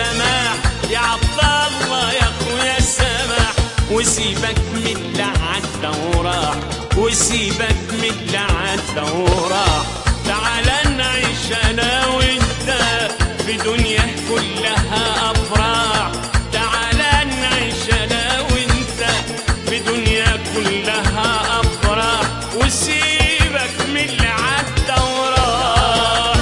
سماح يا عبد الله يا اخويا سماح وسيبك من اللي عدى وراح وسيبك من اللي عدى وراح تعال نعيش انا وانت في دنيا كلها افراح تعال نعيش انا وانت في دنيا كلها افراح وسيبك من اللي عدى وراح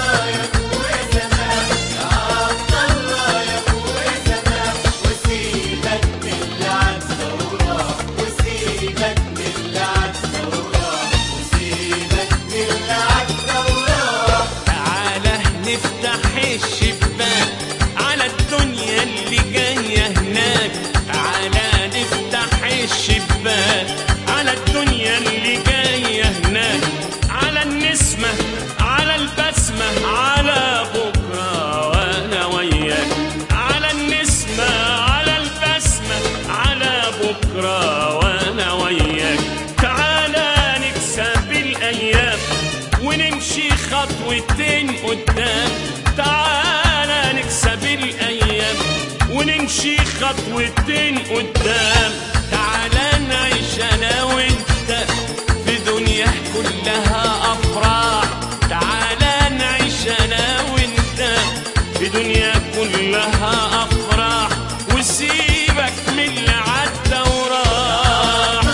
تعالى نفتح الشباك على الدنيا اللي جاية هناك تعالى نفتح الشباك على الدنيا اللي جاية هناك على النسمة على البسمة على بكرة وأنا وياك على النسمة على البسمة على بكرة وأنا وياك تعالى نكسب الأيام ونمشي خطوتين قدام تعالى نكسب الأيام ونمشي خطوتين قدام تعالى نعيش أنا وأنت في دنيا كلها أفراح تعالى نعيش أنا وأنت في دنيا كلها أفراح وسيبك من اللي عدى وراح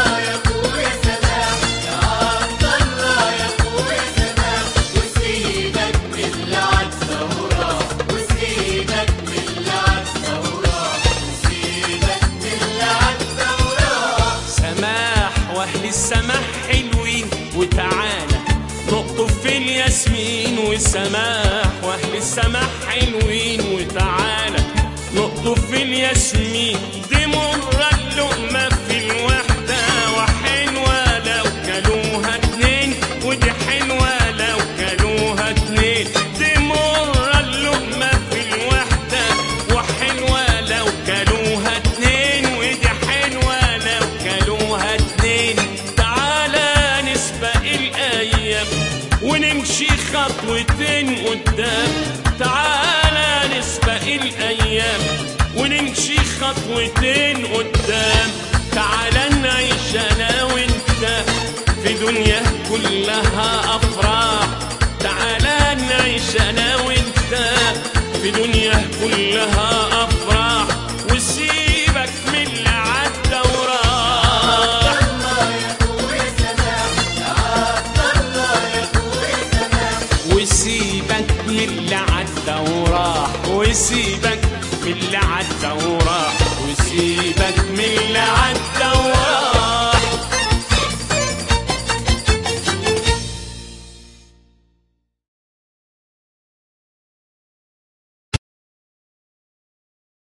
سماح واهل السماح حلوين وتعالى نقطف في الياسمين وسماح واهل السماح حلوين وتعالى نقطف في الياسمين دي مرة اللقمة في الوحدة وحلوة لو كلوها اتنين ودي حلوة لو كلوها اتنين دي مرة اللقمة في الوحدة وحلوة لو كلوها اتنين ودي حلوة لو كلوها اتنين تعالى نسبق الأيام ونمشي خطوتين قدام تعالى نسبق الأيام ونمشي خطوتين قدام تعالى نعيش أنا وأنت في دنيا كلها أفراح تعالى نعيش أنا وأنت في دنيا كلها أفراح وسيبك من اللي عدى وراح وسيبك من اللي عدى وراح وسيبك من اللي عدى